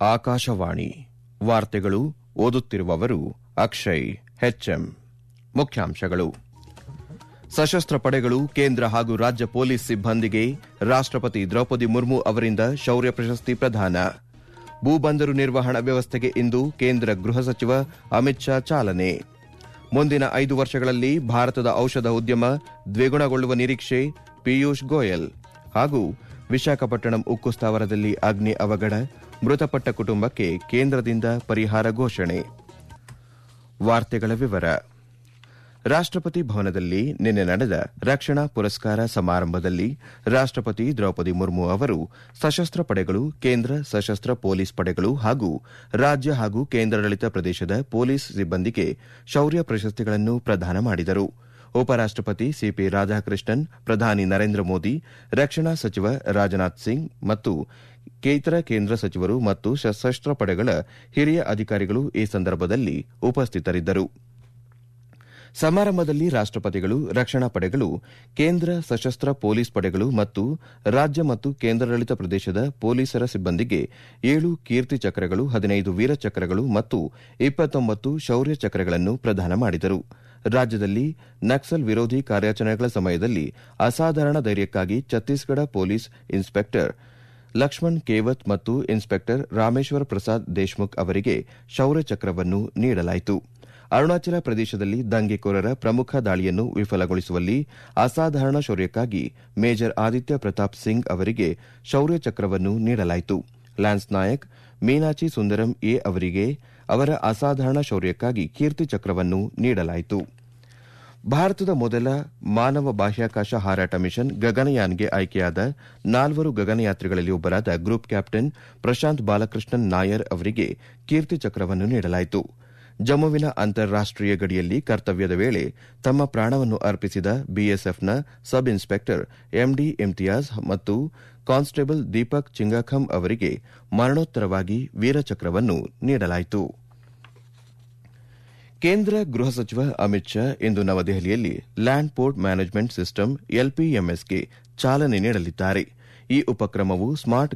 ಆಕಾಶವಾಣಿ ವಾರ್ತೆಗಳು ಓದುತ್ತಿರುವವರು ಅಕ್ಷಯ್ ಹೆಚ್ಎಂ ಮುಖ್ಯಾಂಶಗಳು ಸಶಸ್ತ್ರ ಪಡೆಗಳು ಕೇಂದ್ರ ಹಾಗೂ ರಾಜ್ಯ ಪೊಲೀಸ್ ಸಿಬ್ಬಂದಿಗೆ ರಾಷ್ಟಪತಿ ದ್ರೌಪದಿ ಮುರ್ಮು ಅವರಿಂದ ಶೌರ್ಯ ಪ್ರಶಸ್ತಿ ಪ್ರದಾನ ಭೂಬಂದರು ನಿರ್ವಹಣಾ ವ್ಯವಸ್ಥೆಗೆ ಇಂದು ಕೇಂದ್ರ ಗೃಹ ಸಚಿವ ಅಮಿತ್ ಶಾ ಚಾಲನೆ ಮುಂದಿನ ಐದು ವರ್ಷಗಳಲ್ಲಿ ಭಾರತದ ಔಷಧ ಉದ್ಯಮ ದ್ವಿಗುಣಗೊಳ್ಳುವ ನಿರೀಕ್ಷೆ ಪಿಯೂಷ್ ಗೋಯಲ್ ಹಾಗೂ ವಿಶಾಖಪಟ್ಟಣಂ ಉಕ್ಕು ಸ್ಥಾವರದಲ್ಲಿ ಅಗ್ನಿ ಅವಘಡ ಮೃತಪಟ್ಟ ಕುಟುಂಬಕ್ಕೆ ಕೇಂದ್ರದಿಂದ ಪರಿಹಾರ ಘೋಷಣೆ ವಾರ್ತೆಗಳ ವಿವರ ರಾಷ್ಟಪತಿ ಭವನದಲ್ಲಿ ನಿನ್ನೆ ನಡೆದ ರಕ್ಷಣಾ ಪುರಸ್ಕಾರ ಸಮಾರಂಭದಲ್ಲಿ ರಾಷ್ಟಪತಿ ದ್ರೌಪದಿ ಮುರ್ಮು ಅವರು ಸಶಸ್ತ್ರ ಪಡೆಗಳು ಕೇಂದ್ರ ಸಶಸ್ತ್ರ ಪೊಲೀಸ್ ಪಡೆಗಳು ಹಾಗೂ ರಾಜ್ಯ ಹಾಗೂ ಕೇಂದ್ರಾಡಳಿತ ಪ್ರದೇಶದ ಪೊಲೀಸ್ ಸಿಬ್ಬಂದಿಗೆ ಶೌರ್ಯ ಪ್ರಶಸ್ತಿಗಳನ್ನು ಪ್ರದಾನ ಮಾಡಿದರು ಉಪರಾಷ್ಟಪತಿ ಸಿಪಿ ರಾಧಾಕೃಷ್ಣನ್ ಪ್ರಧಾನಿ ನರೇಂದ್ರ ಮೋದಿ ರಕ್ಷಣಾ ಸಚಿವ ರಾಜನಾಥ್ ಸಿಂಗ್ ಮತ್ತು ಇತರ ಕೇಂದ್ರ ಸಚಿವರು ಮತ್ತು ಸಶಸ್ತ್ರ ಪಡೆಗಳ ಹಿರಿಯ ಅಧಿಕಾರಿಗಳು ಈ ಸಂದರ್ಭದಲ್ಲಿ ಉಪಸ್ಥಿತರಿದ್ದರು ಸಮಾರಂಭದಲ್ಲಿ ರಾಷ್ಟಪತಿಗಳು ರಕ್ಷಣಾ ಪಡೆಗಳು ಕೇಂದ್ರ ಸಶಸ್ತ್ರ ಪೊಲೀಸ್ ಪಡೆಗಳು ಮತ್ತು ರಾಜ್ಯ ಮತ್ತು ಕೇಂದ್ರಾಡಳಿತ ಪ್ರದೇಶದ ಪೊಲೀಸರ ಸಿಬ್ಬಂದಿಗೆ ಏಳು ಕೀರ್ತಿ ಚಕ್ರಗಳು ಹದಿನೈದು ವೀರ ಚಕ್ರಗಳು ಮತ್ತು ಇಪ್ಪತ್ತೊಂಬತ್ತು ಶೌರ್ಯ ಚಕ್ರಗಳನ್ನು ಪ್ರದಾನ ಮಾಡಿದರು ರಾಜ್ಯದಲ್ಲಿ ನಕ್ಸಲ್ ವಿರೋಧಿ ಕಾರ್ಯಾಚರಣೆಗಳ ಸಮಯದಲ್ಲಿ ಅಸಾಧಾರಣ ಧೈರ್ಯಕ್ಕಾಗಿ ಛತ್ತೀಸ್ಗಢ ಪೊಲೀಸ್ ಇನ್ಸ್ಪೆಕ್ಟರ್ ಲಕ್ಷ್ಮಣ್ ಕೇವತ್ ಮತ್ತು ಇನ್ಸ್ಪೆಕ್ಟರ್ ರಾಮೇಶ್ವರ ಪ್ರಸಾದ್ ದೇಶ್ಮುಖ್ ಅವರಿಗೆ ಶೌರ್ಯ ಚಕ್ರವನ್ನು ನೀಡಲಾಯಿತು ಅರುಣಾಚಲ ಪ್ರದೇಶದಲ್ಲಿ ದಂಗೆಕೋರರ ಪ್ರಮುಖ ದಾಳಿಯನ್ನು ವಿಫಲಗೊಳಿಸುವಲ್ಲಿ ಅಸಾಧಾರಣ ಶೌರ್ಯಕ್ಕಾಗಿ ಮೇಜರ್ ಆದಿತ್ಯ ಪ್ರತಾಪ್ ಸಿಂಗ್ ಅವರಿಗೆ ಶೌರ್ಯ ಚಕ್ರವನ್ನು ನೀಡಲಾಯಿತು ಲ್ಯಾನ್ಸ್ ನಾಯಕ್ ಮೀನಾಚಿ ಸುಂದರಂ ಎ ಅವರಿಗೆ ಅವರ ಅಸಾಧಾರಣ ಶೌರ್ಯಕ್ಕಾಗಿ ಕೀರ್ತಿ ಚಕ್ರವನ್ನು ನೀಡಲಾಯಿತು ಭಾರತದ ಮೊದಲ ಮಾನವ ಬಾಹ್ಯಾಕಾಶ ಹಾರಾಟ ಮಿಷನ್ ಗಗನಯಾನ್ಗೆ ಆಯ್ಕೆಯಾದ ನಾಲ್ವರು ಗಗನಯಾತ್ರಿಗಳಲ್ಲಿ ಒಬ್ಬರಾದ ಗ್ರೂಪ್ ಕ್ಯಾಪ್ಟನ್ ಪ್ರಶಾಂತ್ ಬಾಲಕೃಷ್ಣನ್ ನಾಯರ್ ಅವರಿಗೆ ಕೀರ್ತಿ ಚಕ್ರವನ್ನು ನೀಡಲಾಯಿತು ಜಮ್ಮುವಿನ ಅಂತಾರಾಷ್ಟೀಯ ಗಡಿಯಲ್ಲಿ ಕರ್ತವ್ಯದ ವೇಳೆ ತಮ್ಮ ಪ್ರಾಣವನ್ನು ಅರ್ಪಿಸಿದ ಬಿಎಸ್ಎಫ್ನ ಸಬ್ ಇನ್ಸ್ಪೆಕ್ಟರ್ ಎಂಡಿ ಇಮ್ತಿಯಾಜ್ ಮತ್ತು ಕಾನ್ಸ್ಟೇಬಲ್ ದೀಪಕ್ ಚಿಂಗಾಖಂ ಅವರಿಗೆ ಮರಣೋತ್ತರವಾಗಿ ವೀರಚಕ್ರವನ್ನು ನೀಡಲಾಯಿತು ಕೇಂದ್ರ ಗೃಹ ಸಚಿವ ಅಮಿತ್ ಶಾ ಇಂದು ನವದೆಹಲಿಯಲ್ಲಿ ಲ್ಯಾಂಡ್ ಪೋರ್ಟ್ ಮ್ಯಾನೇಜ್ಮೆಂಟ್ ಸಿಸ್ಟಮ್ ಎಲ್ಪಿಎಂಎಸ್ಗೆ ಚಾಲನೆ ನೀಡಲಿದ್ದಾರೆ ಈ ಉಪಕ್ರಮವು ಸ್ಮಾರ್ಟ್